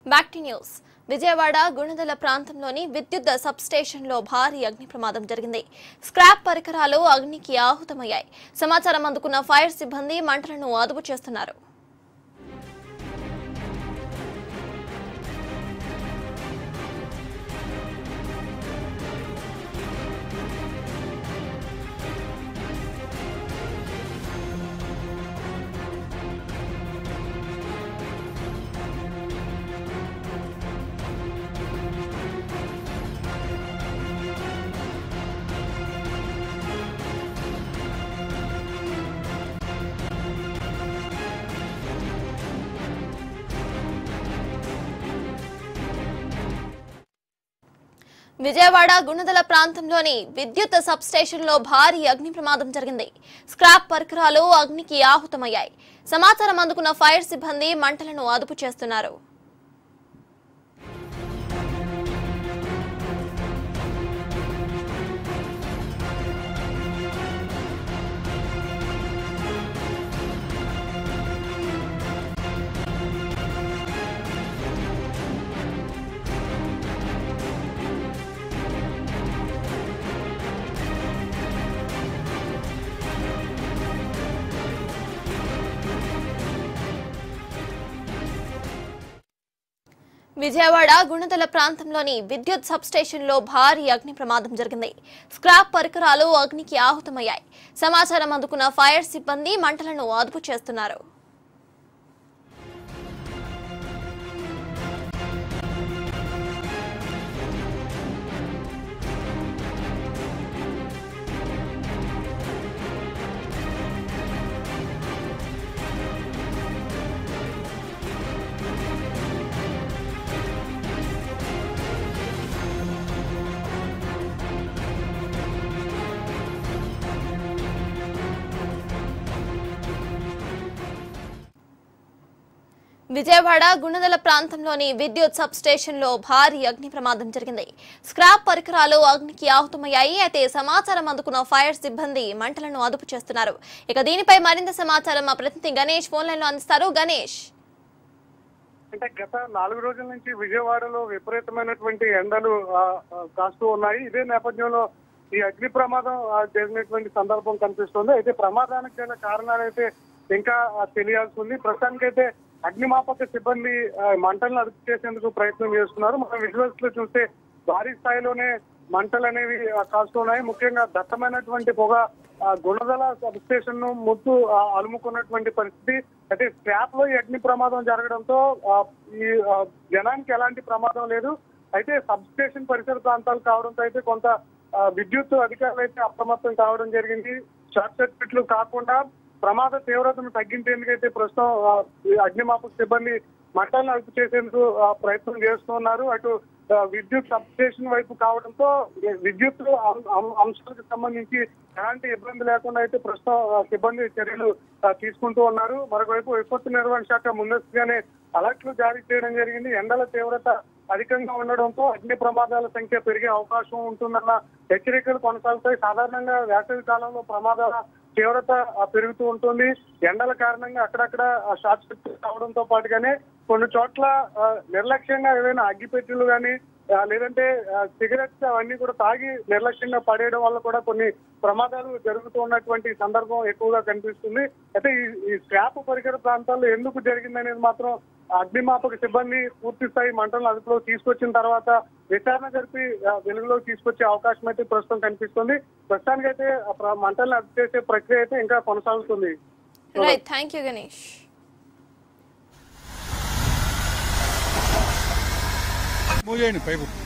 back to news Vijayawada Gunadala ప్రాంతంలోని విద్యుత్ sub స్టేషన్లో భారీ అగ్ని ప్రమాదం జరిగింది స్క్రాప్ పరికరాలు అగ్నికి ఆహుతమయ్యాయి సమాచారం అందుకున్న ఫైర్ సిబ్బంది మంటలను అదుపు చేస్తున్నారు విజయవాడ గుణదల ప్రాంతంలోని విద్యుత్ సబ్ స్టేషన్లో భారీ అగ్ని ప్రమాదం జరిగింది స్క్రాప్ పరికరాలు అగ్నికి ఆహుతమయ్యాయి సమాచారం అందుకున్న ఫైర్ సిబ్బంది మంటలను అదుపు చేస్తున్నారు విజయవాడ గుణదల ప్రాంతంలోని విద్యుత్ సబ్ స్టేషన్లో భారీ అగ్ని ప్రమాదం జరిగింది స్క్రాప్ పరికరాలు అగ్నికి ఆహుతమయ్యాయి సమాచారం అందుకున్న ఫైర్ సిబ్బంది మంటలను అదుపు చేస్తున్నారు విజయవాడ గుణదల ప్రాంతంలోని విద్యుత్ సబ్ స్టేషన్లో భారీ అగ్ని ప్రమాదం జరిగింది స్క్రాప్ పరికరాలు అగ్నికి ఆహుతమయ్యాయి అయితే సమాచారం అందుకున్న ఫైర్ సిబ్బంది మంటలను అదుపు చేస్తున్నారు ఇక దీనిపై మరింత సమాచారం మా ప్రతినిధి గణేష్ ఫోన్ లైన్ లో అందిస్తారు గణేష్ అంటే గత నాలుగు రోజుల నుంచి విజయవాడలో విపరీతమైనటువంటి ఎండలు ఆ, ఆ, కాస్తూ ఉన్నాయి ఇదే నేపథ్యంలో ఈ అగ్ని ప్రమాదం ఆ, జరిగినటువంటి సందర్భం కనిపిస్తుంది అయితే ప్రమాదానికి గల కారణాలు అయితే ఇంకా ఆ, తెలియాల్సి ఉంది ప్రస్తుతానికైతే అగ్నిమాపక సిబ్బంది ఆ, మంటలను అదుపు చేసేందుకు ప్రయత్నం చేస్తున్నారు మనం విజువల్స్ లో చూస్తే భారీ స్థాయిలోనే మంటలు అనేవి ఆ, కాస్తున్నాయి ముఖ్యంగా దట్టమైనటువంటి పొగ ఆ, గుణదల సబ్ స్టేషన్ ను ముద్దు ఆ, అలుముకున్నటువంటి పరిస్థితి అయితే స్క్రాప్ లో ఈ అగ్ని ప్రమాదం జరగడంతో ఆ, ఈ ఆ, జనానికి ఎలాంటి ప్రమాదం లేదు అయితే సబ్ స్టేషన్ పరిసర ప్రాంతాలు కావడంతో అయితే కొంత ఆ, విద్యుత్ అధికారులు అయితే అప్రమత్తం కావడం జరిగింది షార్ట్ సర్క్యూట్లు కాకుండా ప్రమాద తీవ్రతను తగ్గించేందుకైతే ప్రస్తుతం ఆ, ఈ అగ్నిమాపక సిబ్బంది మంటలను అదుపు చేసేందుకు ఆ, ప్రయత్నం చేస్తున్నారు అటు ఆ, విద్యుత్ సబ్ స్టేషన్ వైపు కావడంతో ఈ విద్యుత్ అం- అం- అంశాలకు సంబంధించి ఎలాంటి ఇబ్బంది లేకుండా అయితే ప్రస్తుతం ఆ, సిబ్బంది చర్యలు ఆ, తీసుకుంటూ ఉన్నారు మరొకవైపు విపత్తు నిర్వహణ శాఖ ముందస్తుగానే అలర్ట్లు జారీ చేయడం జరిగింది ఎండల తీవ్రత అధికంగా ఉండడంతో అగ్ని ప్రమాదాల సంఖ్య పెరిగే అవకాశం ఉంటుందన్న హెచ్చరికలు కొనసాగుతాయి సాధారణంగా వేసవి కాలంలో ప్రమాదాల తీవ్రత ఆ, పెరుగుతూ ఉంటుంది ఎండల కారణంగా అక్కడక్కడ ఆ, షార్ట్ సర్క్యూట్ కావడంతో పాటుగానే కొన్ని చోట్ల ఆ, నిర్లక్ష్యంగా ఏదైనా అగ్గిపెట్టెలు కానీ లేదంటే ఆ, సిగరెట్స్ అవన్నీ కూడా తాగి నిర్లక్ష్యంగా పడేయడం వల్ల కూడా కొన్ని ప్రమాదాలు జరుగుతూ ఉన్నటువంటి సందర్భం ఎక్కువగా కనిపిస్తుంది అయితే ఈ ఈ స్క్రాప్ పరికర ప్రాంతాల్లో ఎందుకు జరిగిందనేది మాత్రం అగ్నిమాపక సిబ్బంది పూర్తి స్థాయి మంటలను అదుపులో తీసుకొచ్చిన తర్వాత విచారణ జరిపి ఆ, వెలుగులోకి తీసుకొచ్చే అవకాశం అయితే ప్రస్తుతం కనిపిస్తుంది ప్రస్తుతానికైతే ఆ ప్ర- మంటలను అదుపు చేసే ప్రక్రియ అయితే ఇంకా కొనసాగుతుంది right thank you Ganesh move చేయండి పైపు